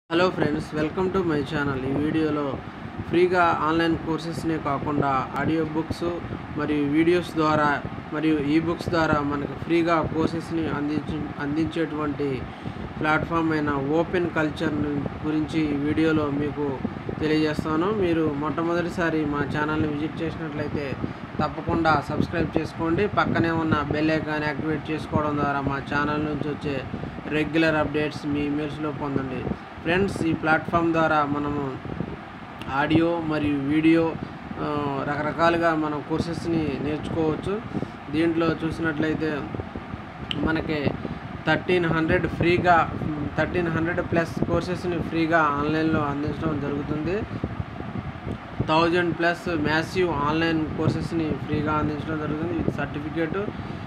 hello friends welcome to my channel ఈ వీడియోలో ఫ్రీగా ఆన్లైన్ కోర్సెస్నే కాకుండా ఆడియో బుక్స్ మరియు వీడియోస్ ద్వారా మరియు ఈ బుక్స్ ద్వారా మనకు ఫ్రీగా కోర్సెస్ని అందించి అందించేటువంటి ప్లాట్ఫామ్ అయిన ఓపెన్ కల్చర్ గురించి ఈ వీడియోలో మీకు తెలియజేస్తాను మీరు మొట్టమొదటిసారి మా ఛానల్ని విజిట్ చేసినట్లయితే తప్పకుండా సబ్స్క్రైబ్ చేసుకోండి పక్కనే ఉన్న బెల్ ఐకాన్ యాక్టివేట్ చేసుకోవడం ద్వారా మా ఛానల్ నుంచి వచ్చే రెగ్యులర్ అప్డేట్స్ మీ ఇమెయిల్స్లో పొందండి ఫ్రెండ్స్ ఈ ప్లాట్ఫామ్ ద్వారా మనము ఆడియో మరియు వీడియో ఆ, రకరకాలుగా మనం కోర్సెస్ని నేర్చుకోవచ్చు దీంట్లో చూసినట్లయితే మనకి థర్టీన్ హండ్రెడ్ ఫ్రీగా థర్టీన్ హండ్రెడ్ ప్లస్ కోర్సెస్ని ఫ్రీగా ఆన్లైన్లో అందించడం జరుగుతుంది థౌజండ్ ప్లస్ మ్యాసివ్ ఆన్లైన్ కోర్సెస్ని ఫ్రీగా అందించడం జరుగుతుంది with certificate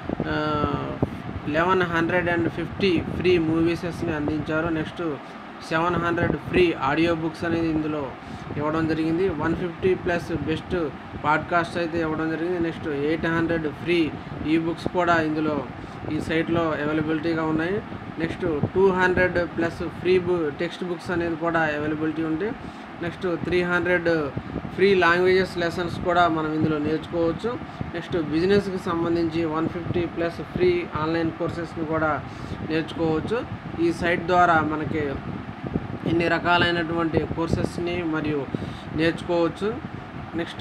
eleven hundred and fifty free మూవీసెస్ని అందించారు next seven hundred free audio books అనేది ఇందులో ఇవ్వడం జరిగింది one fifty plus best podcast అయితే ఇవ్వడం జరిగింది next eight hundred free ebooks కూడా ఇందులో ఈ సైట్లో అవైలబిలిటీగా ఉన్నాయి next two hundred plus free బు టెక్స్ట్ బుక్స్ అనేది కూడా అవైలబిలిటీ ఉంది next three hundred free languages lessons కూడా మనం ఇందులో నేర్చుకోవచ్చు నెక్స్ట్ బిజినెస్కి సంబంధించి one fifty plus free online కోర్సెస్ని కూడా నేర్చుకోవచ్చు ఈ సైట్ ద్వారా మనకి ఇన్ని రకాలైనటువంటి కోర్సెస్ని మరియు నేర్చుకోవచ్చు నెక్స్ట్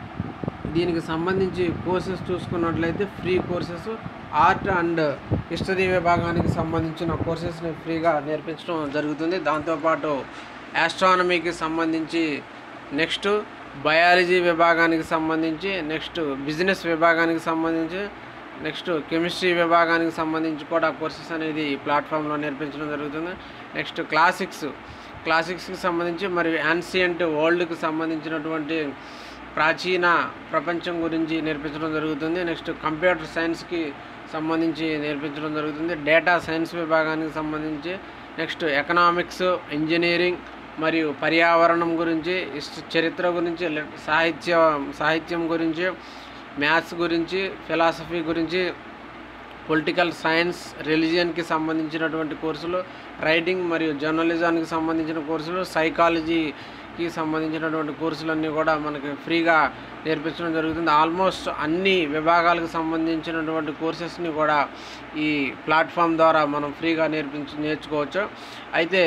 దీనికి సంబంధించి కోర్సెస్ చూసుకున్నట్లయితే free courses art and history విభాగానికి సంబంధించిన కోర్సెస్ని ఫ్రీగా నేర్పించడం జరుగుతుంది దాంతోపాటు ఆస్ట్రానమీకి సంబంధించి నెక్స్ట్ బయాలజీ విభాగానికి సంబంధించి నెక్స్ట్ బిజినెస్ విభాగానికి సంబంధించి నెక్స్ట్ కెమిస్ట్రీ విభాగానికి సంబంధించి కూడా కోర్సెస్ అనేది ఈ ప్లాట్ఫామ్లో నేర్పించడం జరుగుతుంది నెక్స్ట్ క్లాసిక్స్ క్లాసిక్స్కి సంబంధించి మరియు యాన్సియంట్ వరల్డ్కి సంబంధించినటువంటి ప్రాచీన ప్రపంచం గురించి నేర్పించడం జరుగుతుంది నెక్స్ట్ కంప్యూటర్ సైన్స్కి సంబంధించి నేర్పించడం జరుగుతుంది డేటా సైన్స్ విభాగానికి సంబంధించి నెక్స్ట్ ఎకనామిక్స్ ఇంజనీరింగ్ మరియు పర్యావరణం గురించి హిస్ట్- చరిత్ర గురించి లి- సాహిత్య సాహిత్యం గురించి మ్యాథ్స్ గురించి ఫిలాసఫీ గురించి పొలిటికల్ సైన్స్ రిలీజియన్కి సంబంధించినటువంటి కోర్సులు రైటింగ్ మరియు జర్నలిజానికి సంబంధించిన కోర్సులు సైకాలజీకి సంబంధించినటువంటి కోర్సులన్నీ కూడా మనకి ఫ్రీగా నేర్పించడం జరుగుతుంది ఆల్మోస్ట్ అన్ని విభాగాలకు సంబంధించినటువంటి కోర్సెస్ని కూడా ఈ ప్లాట్ఫామ్ ద్వారా మనం ఫ్రీగా నేర్పించి నేర్చుకోవచ్చు అయితే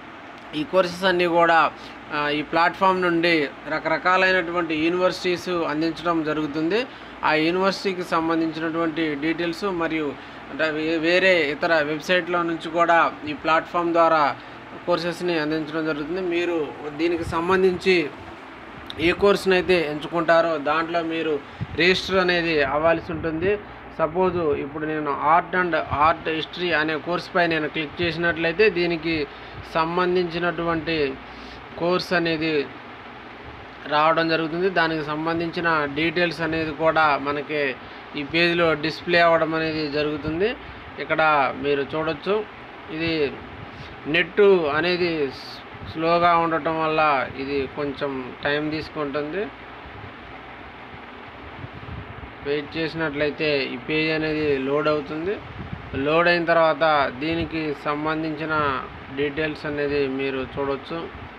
ఈ కోర్సెస్ అన్నీ కూడా ఆ, ఈ ప్లాట్ఫామ్ నుండి రకరకాలైనటువంటి యూనివర్సిటీస్ అందించడం జరుగుతుంది ఆ యూనివర్సిటీకి సంబంధించినటువంటి డీటెయిల్స్ మరియు అంటే వే- వేరే ఇతర వెబ్సైట్లో నుంచి కూడా ఈ ప్లాట్ఫామ్ ద్వారా కోర్సెస్ని అందించడం జరుగుతుంది మీరు దీనికి సంబంధించి ఏ కోర్సును అయితే ఎంచుకుంటారో దాంట్లో మీరు రిజిస్టర్ అనేది అవ్వాల్సి ఉంటుంది సపోజ్ ఇప్పుడు నేను ఆర్ట్ అండ్ ఆర్ట్ హిస్టరీ అనే కోర్సుపై నేను క్లిక్ చేసినట్లయితే దీనికి సంబంధించినటువంటి కోర్స్ అనేది రావడం జరుగుతుంది దానికి సంబంధించిన డీటెయిల్స్ అనేది కూడా మనకి ఈ పేజీలో డిస్ప్లే అవ్వడం అనేది జరుగుతుంది ఇక్కడ మీరు చూడొచ్చు ఇది నెట్ అనేది స్- స్లోగా ఉండటం వల్ల ఇది కొంచెం టైం తీసుకుంటుంది వెయిట్ చేసినట్లయితే ఈ పేజ్ అనేది లోడ్ అవుతుంది లోడ్ అయిన తర్వాత దీనికి సంబంధించిన డీటెయిల్స్ అనేది మీరు చూడొచ్చు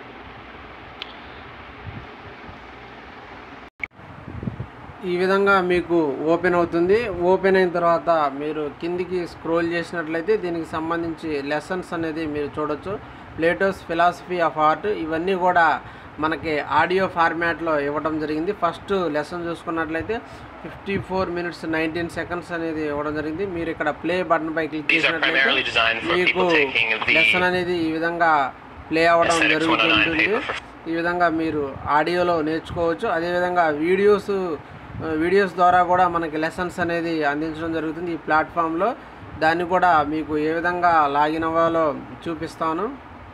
ఈ విధంగా మీకు ఓపెన్ అవుతుంది ఓపెన్ అయిన తర్వాత మీరు కిందికి స్క్రోల్ చేసినట్లయితే దీనికి సంబంధించి లెసన్స్ అనేది మీరు చూడొచ్చు ప్లేటోస్ ఫిలాసఫీ ఆఫ్ ఆర్ట్ ఇవన్నీ కూడా మనకి ఆడియో ఫార్మాట్లో ఇవ్వడం జరిగింది ఫస్ట్ లెసన్ చూసుకున్నట్లయితే fifty four minutes nineteen seconds అనేది ఇవ్వడం జరిగింది మీరు ఇక్కడ ప్లే బటన్ పై క్లిక్ These are primarily చేసినట్లయితే designed for మీకు people taking the లెసన్ అనేది ఈ విధంగా ప్లే అవ్వడం SNX 109 జరుగుతుంటుంది paper for ఈ విధంగా మీరు ఆడియోలో నేర్చుకోవచ్చు అదేవిధంగా వీడియోస్ ఆ, వీడియోస్ ద్వారా కూడా మనకి లెసన్స్ అనేది అందించడం జరుగుతుంది ఈ ప్లాట్ఫామ్లో దాన్ని కూడా మీకు ఏ విధంగా లాగిన్ అవ్వాలో చూపిస్తాను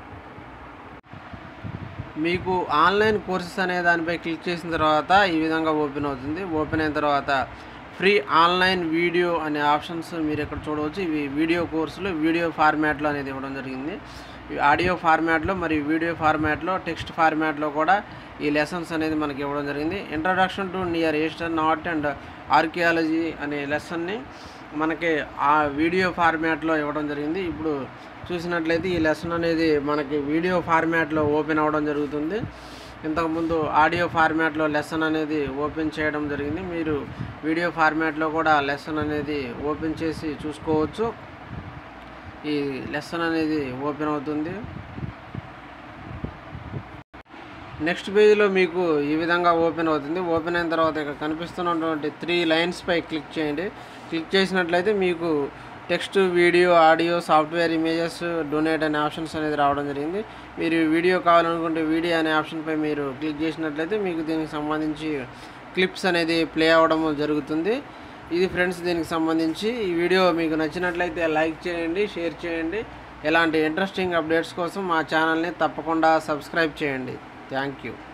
మీకు ఆన్లైన్ కోర్సెస్ అనే దానిపై క్లిక్ చేసిన తర్వాత ఈ విధంగా ఓపెన్ అవుతుంది ఓపెన్ అయిన తర్వాత ఫ్రీ ఆన్లైన్ వీడియో అనే ఆప్షన్స్ మీరు ఇక్కడ చూడవచ్చు ఇవి వీడియో కోర్సులు వీడియో ఫార్మాట్లో అనేది ఇవ్వడం జరిగింది ఇవి ఆడియో ఫార్మాట్లో మరియు వీడియో ఫార్మాట్లో టెక్స్ట్ ఫార్మాట్లో కూడా ఈ లెసన్స్ అనేది మనకి ఇవ్వడం జరిగింది introduction to Near Eastern art and archaeology అనే లెసన్ని మనకి ఆ వీడియో ఫార్మాట్లో ఇవ్వడం జరిగింది ఇప్పుడు చూసినట్లయితే ఈ లెసన్ అనేది మనకి వీడియో ఫార్మాట్లో ఓపెన్ అవ్వడం జరుగుతుంది ఇంతకుముందు ఆడియో ఫార్మాట్లో లెసన్ అనేది ఓపెన్ చేయడం జరిగింది మీరు వీడియో ఫార్మాట్లో కూడా లెసన్ అనేది ఓపెన్ చేసి చూసుకోవచ్చు ఈ లెసన్ అనేది ఓపెన్ అవుతుంది నెక్స్ట్ పేజీలో మీకు ఈ విధంగా ఓపెన్ అవుతుంది ఓపెన్ అయిన తర్వాత ఇక్కడ కనిపిస్తున్నటువంటి త్రీ లైన్స్ పై క్లిక్ చేయండి క్లిక్ చేసినట్లయితే మీకు text video audio software images donate అనే ఆప్షన్స్ అనేది రావడం జరిగింది మీరు వీడియో కావాలనుకుంటే వీడియో అనే ఆప్షన్పై మీరు క్లిక్ చేసినట్లయితే మీకు దీనికి సంబంధించి క్లిప్స్ అనేది ప్లే అవ్వడం జరుగుతుంది ఇది ఫ్రెండ్స్ దీనికి సంబంధించి ఈ వీడియో మీకు నచ్చినట్లయితే లైక్ చేయండి షేర్ చేయండి ఇలాంటి ఇంట్రెస్టింగ్ అప్డేట్స్ కోసం మా ఛానల్ని తప్పకుండా సబ్స్క్రైబ్ చేయండి థ్యాంక్ యూ